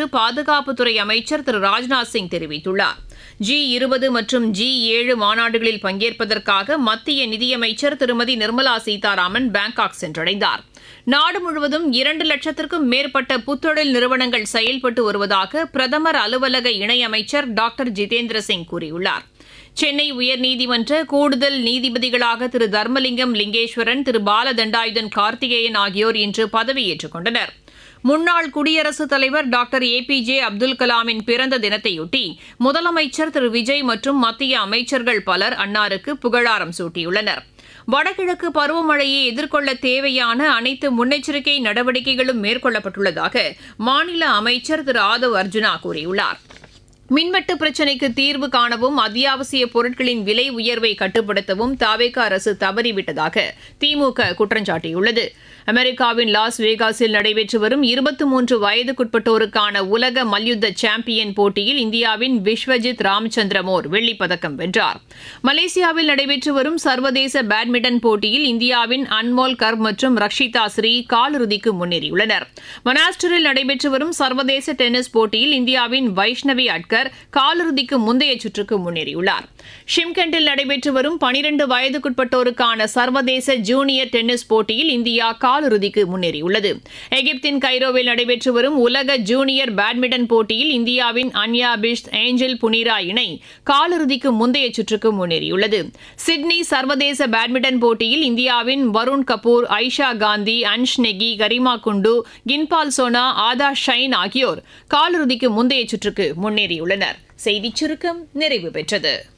என்று பாதுகாப்புத்துறை அமைச்சர் திரு ராஜ்நாத் சிங் தெரிவித்துள்ளார் ஜி இருபது மற்றும் ஜி ஏழு மாநாடுகளில் பங்கேற்பதற்காக மத்திய நிதியமைச்சர் திருமதி நிர்மலா சீதாராமன் பாங்காக் சென்றடைந்தார் நாடு முழுவதும் இரண்டு லட்சத்திற்கும் மேற்பட்ட புத்தொழில் நிறுவனங்கள் செயல்பட்டு வருவதாக பிரதமர் அலுவலக இணையமைச்சர் டாக்டர் ஜிதேந்திர சிங் கூறியுள்ளார் சென்னை உயர்நீதிமன்ற கூடுதல் நீதிபதிகளாக திரு தர்மலிங்கம் லிங்கேஸ்வரன் திரு பாலதண்டாயுதன் கார்த்திகேயன் ஆகியோர் இன்று பதவியேற்றுக் கொண்டனர் முன்னாள் குடியரசுத் தலைவர் doctor A P J Abdul கலாமின் பிறந்த தினத்தையொட்டி முதலமைச்சர் திரு விஜய் மற்றும் மத்திய அமைச்சர்கள் பலர் அன்னாருக்கு புகழாரம் சூட்டியுள்ளனர் வடகிழக்கு பருவமழையை எதிர்கொள்ள தேவையான அனைத்து முன்னெச்சரிக்கை நடவடிக்கைகளும் மேற்கொள்ளப்பட்டுள்ளதாக மாநில அமைச்சர் திரு ஆதவ் அர்ஜுனா கூறியுள்ளார் மின்வெட்டு பிரச்சினைக்கு தீர்வு காணவும் அத்தியாவசிய பொருட்களின் விலை உயர்வை கட்டுப்படுத்தவும் தாவேக அரசு தவறிவிட்டதாக திமுக குற்றம் சாட்டியுள்ளது அமெரிக்காவின் லாஸ் வேகாஸில் நடைபெற்று வரும் இருபத்தி மூன்று வயதுக்குட்பட்டோருக்கான உலக மல்யுத்த சாம்பியன் போட்டியில் இந்தியாவின் விஸ்வஜித் ராமச்சந்திரமோர் வெள்ளிப்பதக்கம் வென்றார் மலேசியாவில் நடைபெற்று வரும் சர்வதேச பேட்மிண்டன் போட்டியில் இந்தியாவின் அன்மோல் கர் மற்றும் ரக்ஷிதா ஸ்ரீ காலிறுதிக்கு முன்னேறியுள்ளனர் மனாஸ்டரில் நடைபெற்று வரும் சர்வதேச டென்னிஸ் போட்டியில் இந்தியாவின் வைஷ்ணவி அட்கர் காலிறுதிக்கு முந்தைய சுற்றுக்கு முன்னேறியுள்ளார் ஷிம்கெண்டில் நடைபெற்று வரும் பனிரண்டு வயதுக்குட்பட்டோருக்கான சர்வதேச ஜூனியர் டென்னிஸ் போட்டியில் இந்தியா காலிறுதிக்கு முன்னேறியுள்ளது எகிப்தின் கைரோவில் நடைபெற்று வரும் உலக ஜூனியர் பேட்மிண்டன் போட்டியில் இந்தியாவின் அன்யா பிஷ்த் ஏஞ்சல் புனிரா இணை காலிறுதிக்கு முந்தைய சுற்றுக்கு முன்னேறியுள்ளது சிட்னி சர்வதேச பேட்மிண்டன் போட்டியில் இந்தியாவின் வருண் கபூர் ஐஷா காந்தி அன்ஷ் நெகி கரிமா குண்டு கின்பால் சோனா ஆதா ஷைன் ஆகியோர் காலிறுதிக்கு முந்தைய சுற்றுக்கு முன்னேறியுள்ளனர் செய்திச் சுருக்கம் நிறைவு பெற்றது